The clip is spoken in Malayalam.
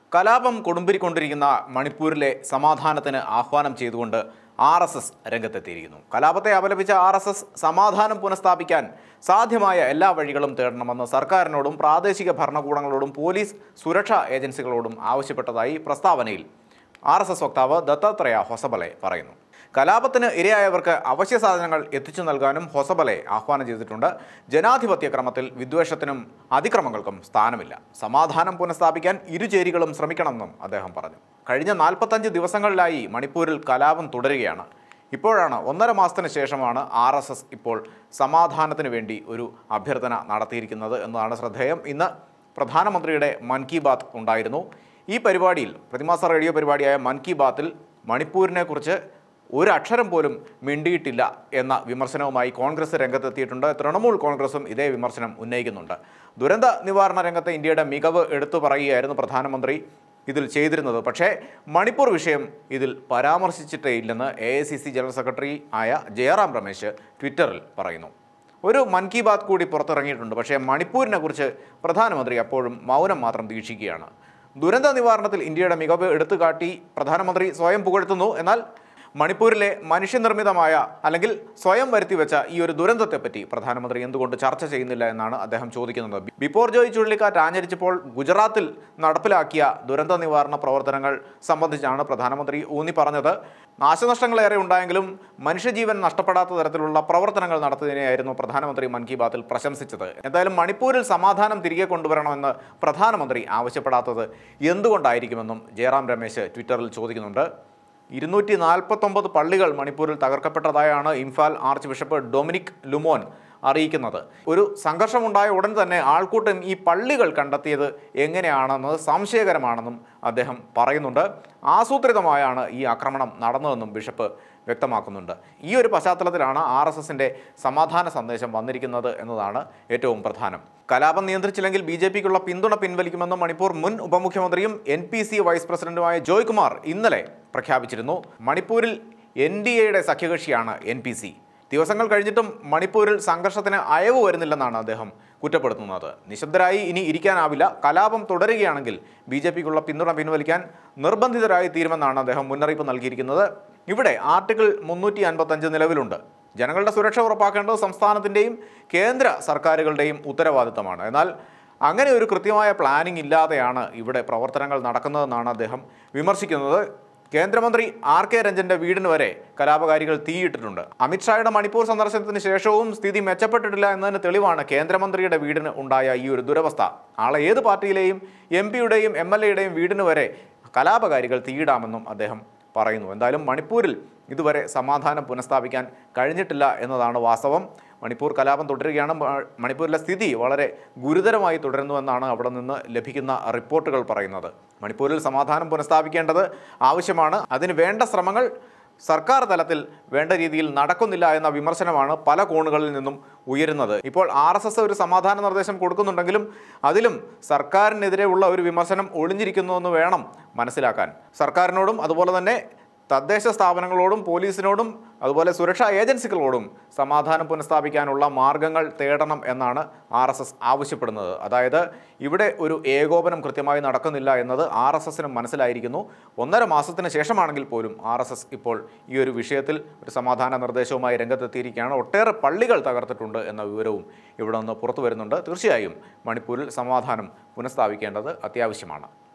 കലാപം കൊടുമ്പിരിക്കൊണ്ടിരിക്കുന്ന മണിപ്പൂരിലെ സമാധാനത്തിന് ആഹ്വാനം ചെയ്തുകൊണ്ട് ആർ എസ് എസ് രംഗത്തെത്തിയിരിക്കുന്നു കലാപത്തെ അപലപിച്ച ആർ എസ് എസ് സമാധാനം പുനഃസ്ഥാപിക്കാൻ സാധ്യമായ എല്ലാ വഴികളും തേടണമെന്ന് സർക്കാരിനോടും പ്രാദേശിക ഭരണകൂടങ്ങളോടും പോലീസ് സുരക്ഷാ ഏജൻസികളോടും ആവശ്യപ്പെട്ടതായി പ്രസ്താവനയിൽ ആർ എസ് എസ് വക്താവ് ദത്താത്രേയ ഹൊസബലെ പറയുന്നു കലാപത്തിന് ഇരയായവർക്ക് അവശ്യ സാധനങ്ങൾ എത്തിച്ചു നൽകാനും ഹൊസബലെ ആഹ്വാനം ചെയ്തിട്ടുണ്ട് ജനാധിപത്യ ക്രമത്തിൽ വിദ്വേഷത്തിനും അതിക്രമങ്ങൾക്കും സ്ഥാനമില്ല സമാധാനം പുനഃസ്ഥാപിക്കാൻ ഇരുചേരികളും ശ്രമിക്കണമെന്നും അദ്ദേഹം പറഞ്ഞു കഴിഞ്ഞ നാൽപ്പത്തഞ്ച് ദിവസങ്ങളിലായി മണിപ്പൂരിൽ കലാപം തുടരുകയാണ് ഇപ്പോഴാണ് ഒന്നര മാസത്തിന് ശേഷമാണ് ആർ എസ് എസ് ഇപ്പോൾ സമാധാനത്തിന് വേണ്ടി ഒരു അഭ്യർത്ഥന നടത്തിയിരിക്കുന്നത് എന്നതാണ് ശ്രദ്ധേയം ഇന്ന് പ്രധാനമന്ത്രിയുടെ മൻ കി ബാത്ത് ഉണ്ടായിരുന്നു ഈ പരിപാടിയിൽ പ്രതിമാസ റേഡിയോ പരിപാടിയായ മൻ കി ബാത്തിൽ മണിപ്പൂരിനെ കുറിച്ച് ഒരു അക്ഷരം പോലും മിണ്ടിയിട്ടില്ല എന്ന വിമർശനവുമായി കോൺഗ്രസ് രംഗത്തെത്തിയിട്ടുണ്ട് തൃണമൂൽ കോൺഗ്രസും ഇതേ വിമർശനം ഉന്നയിക്കുന്നുണ്ട് ദുരന്ത നിവാരണ രംഗത്തെ ഇന്ത്യയുടെ മികവ് എടുത്തു പറയുകയായിരുന്നു പ്രധാനമന്ത്രി ഇതിൽ ചെയ്തിരുന്നത് പക്ഷേ മണിപ്പൂർ വിഷയം ഇതിൽ പരാമർശിച്ചിട്ടേ ഇല്ലെന്ന് എ ജനറൽ സെക്രട്ടറി ആയ ജയറാം രമേശ് ട്വിറ്ററിൽ പറയുന്നു ഒരു മൻ കി ബാത്ത് കൂടി പുറത്തിറങ്ങിയിട്ടുണ്ട് പക്ഷേ മണിപ്പൂരിനെ കുറിച്ച് പ്രധാനമന്ത്രി അപ്പോഴും മൗനം മാത്രം വീക്ഷിക്കുകയാണ് ദുരന്ത നിവാരണത്തിൽ ഇന്ത്യയുടെ മികവ് എടുത്തുകാട്ടി പ്രധാനമന്ത്രി സ്വയം പുകഴ്ത്തുന്നു എന്നാൽ മണിപ്പൂരിലെ മനുഷ്യനിർമ്മിതമായ അല്ലെങ്കിൽ സ്വയം വരുത്തിവെച്ച ഈ ഒരു ദുരന്തത്തെപ്പറ്റി പ്രധാനമന്ത്രി എന്തുകൊണ്ട് ചർച്ച ചെയ്യുന്നില്ല എന്നാണ് അദ്ദേഹം ചോദിക്കുന്നത് ബിപ്പോർ ജോയ് ചുഴലിക്കാറ്റ് ആഞ്ഞടിച്ചപ്പോൾ ഗുജറാത്തിൽ നടപ്പിലാക്കിയ ദുരന്ത നിവാരണ പ്രവർത്തനങ്ങൾ സംബന്ധിച്ചാണ് പ്രധാനമന്ത്രി ഊന്നി പറഞ്ഞത് നാശനഷ്ടങ്ങളേറെ ഉണ്ടായെങ്കിലും മനുഷ്യജീവൻ നഷ്ടപ്പെടാത്ത തരത്തിലുള്ള പ്രവർത്തനങ്ങൾ നടത്തുന്നതിനെയായിരുന്നു പ്രധാനമന്ത്രി മൻ കി ബാത്തിൽ പ്രശംസിച്ചത് എന്തായാലും മണിപ്പൂരിൽ സമാധാനം തിരികെ കൊണ്ടുവരണമെന്ന് പ്രധാനമന്ത്രി ആവശ്യപ്പെടാത്തത് എന്തുകൊണ്ടായിരിക്കുമെന്നും ജയറാം രമേശ് ട്വിറ്ററിൽ ചോദിക്കുന്നുണ്ട് ഇരുന്നൂറ്റി നാൽപ്പത്തൊമ്പത് പള്ളികൾ മണിപ്പൂരിൽ തകർക്കപ്പെട്ടതായാണ് ഇംഫാൽ ആർച്ച് ബിഷപ്പ് ഡൊമിനിക് ലുമോൻ അറിയിക്കുന്നത് ഒരു സംഘർഷമുണ്ടായ ഉടൻ തന്നെ ആൾക്കൂട്ടം ഈ പള്ളികൾ കണ്ടെത്തിയത് എങ്ങനെയാണെന്നത് സംശയകരമാണെന്നും അദ്ദേഹം പറയുന്നുണ്ട് ആസൂത്രിതമായാണ് ഈ ആക്രമണം നടന്നതെന്നും ബിഷപ്പ് വ്യക്തമാക്കുന്നുണ്ട് ഈ ഒരു പശ്ചാത്തലത്തിലാണ് ആർ എസ് എസിൻ്റെ സമാധാന സന്ദേശം വന്നിരിക്കുന്നത് എന്നതാണ് ഏറ്റവും പ്രധാനം കലാപം നിയന്ത്രിച്ചില്ലെങ്കിൽ ബി ജെ പിക്കുള്ള പിന്തുണ പിൻവലിക്കുമെന്ന് മണിപ്പൂർ മുൻ ഉപമുഖ്യമന്ത്രിയും എൻ പി സി വൈസ് പ്രസിഡന്റുമായ ജോയ് കുമാർ ഇന്നലെ പ്രഖ്യാപിച്ചിരുന്നു മണിപ്പൂരിൽ എൻ ഡി എയുടെ സഖ്യകക്ഷിയാണ് എൻ പി സി ദിവസങ്ങൾ കഴിഞ്ഞിട്ടും മണിപ്പൂരിൽ സംഘർഷത്തിന് അയവ് വരുന്നില്ലെന്നാണ് അദ്ദേഹം കുറ്റപ്പെടുത്തുന്നത് നിശബ്ദരായി ഇനി ഇരിക്കാനാവില്ല കലാപം തുടരുകയാണെങ്കിൽ ബി ജെ പിക്കുള്ള പിന്തുണ പിൻവലിക്കാൻ നിർബന്ധിതരായി തീരുമെന്നാണ് അദ്ദേഹം മുന്നറിയിപ്പ് നൽകിയിരിക്കുന്നത് ഇവിടെ ആർട്ടിക്കിൾ മുന്നൂറ്റി അൻപത്തഞ്ച് നിലവിലുണ്ട് ജനങ്ങളുടെ സുരക്ഷ ഉറപ്പാക്കേണ്ടത് സംസ്ഥാനത്തിൻ്റെയും കേന്ദ്ര സർക്കാരുകളുടെയും ഉത്തരവാദിത്തമാണ് എന്നാൽ അങ്ങനെ ഒരു കൃത്യമായ പ്ലാനിംഗ് ഇല്ലാതെയാണ് ഇവിടെ പ്രവർത്തനങ്ങൾ നടക്കുന്നതെന്നാണ് അദ്ദേഹം വിമർശിക്കുന്നത് കേന്ദ്രമന്ത്രി ആർ കെ രഞ്ജന്റെ വീടിന് വരെ കലാപകാരികൾ തീയിട്ടിട്ടുണ്ട് അമിത്ഷായുടെ മണിപ്പൂർ സന്ദർശനത്തിന് ശേഷവും സ്ഥിതി മെച്ചപ്പെട്ടിട്ടില്ല എന്നതിന് തെളിവാണ് കേന്ദ്രമന്ത്രിയുടെ വീടിന് ഉണ്ടായ ഈ ഒരു ദുരവസ്ഥ ആളെ ഏത് പാർട്ടിയിലെയും എം പിയുടെയും എം എൽ എയുടെയും വീടിന് വരെ കലാപകാരികൾ തീയിടാമെന്നും അദ്ദേഹം പറയുന്നു എന്തായാലും മണിപ്പൂരിൽ ഇതുവരെ സമാധാനം പുനഃസ്ഥാപിക്കാൻ കഴിഞ്ഞിട്ടില്ല എന്നതാണ് വാസ്തവം മണിപ്പൂർ കലാപം തുടരുകയാണ് മ- മണിപ്പൂരിലെ സ്ഥിതി വളരെ ഗുരുതരമായി തുടരുന്നുവെന്നാണ് അവിടെ നിന്ന് ലഭിക്കുന്ന റിപ്പോർട്ടുകൾ പറയുന്നത് മണിപ്പൂരിൽ സമാധാനം പുനഃസ്ഥാപിക്കേണ്ടത് ആവശ്യമാണ് അതിന് വേണ്ട ശ്രമങ്ങൾ സർക്കാർ തലത്തിൽ വേണ്ട രീതിയിൽ നടക്കുന്നില്ല എന്ന വിമർശനമാണ് പല കോണുകളിൽ നിന്നും ഉയരുന്നത് ഇപ്പോൾ ആർ എസ് എസ് ഒരു സമാധാന നിർദ്ദേശം കൊടുക്കുന്നുണ്ടെങ്കിലും അതിലും സർക്കാരിനെതിരെ ഉള്ള ഒരു വിമർശനം ഒളിഞ്ഞിരിക്കുന്നുവെന്ന് വേണം മനസ്സിലാക്കാൻ സർക്കാരിനോടും അതുപോലെ തന്നെ തദ്ദേശ സ്ഥാപനങ്ങളോടും പോലീസിനോടും അതുപോലെ സുരക്ഷാ ഏജൻസികളോടും സമാധാനം പുനഃസ്ഥാപിക്കാനുള്ള മാർഗങ്ങൾ തേടണം എന്നാണ് ആർ എസ് എസ് ആവശ്യപ്പെടുന്നത് അതായത് ഇവിടെ ഒരു ഏകോപനം കൃത്യമായി നടക്കുന്നില്ല എന്നത് ആർ എസ് എസിനും മനസ്സിലായിരിക്കുന്നു ഒന്നര മാസത്തിന് ശേഷമാണെങ്കിൽ പോലും ആർ എസ് എസ് ഇപ്പോൾ ഈ ഒരു വിഷയത്തിൽ ഒരു സമാധാന നിർദ്ദേശവുമായി രംഗത്തെത്തിയിരിക്കുകയാണ് ഒട്ടേറെ പള്ളികൾ തകർത്തിട്ടുണ്ട് എന്ന വിവരവും ഇവിടെ നിന്ന് പുറത്തു വരുന്നുണ്ട് തീർച്ചയായും മണിപ്പൂരിൽ സമാധാനം പുനഃസ്ഥാപിക്കേണ്ടത് അത്യാവശ്യമാണ്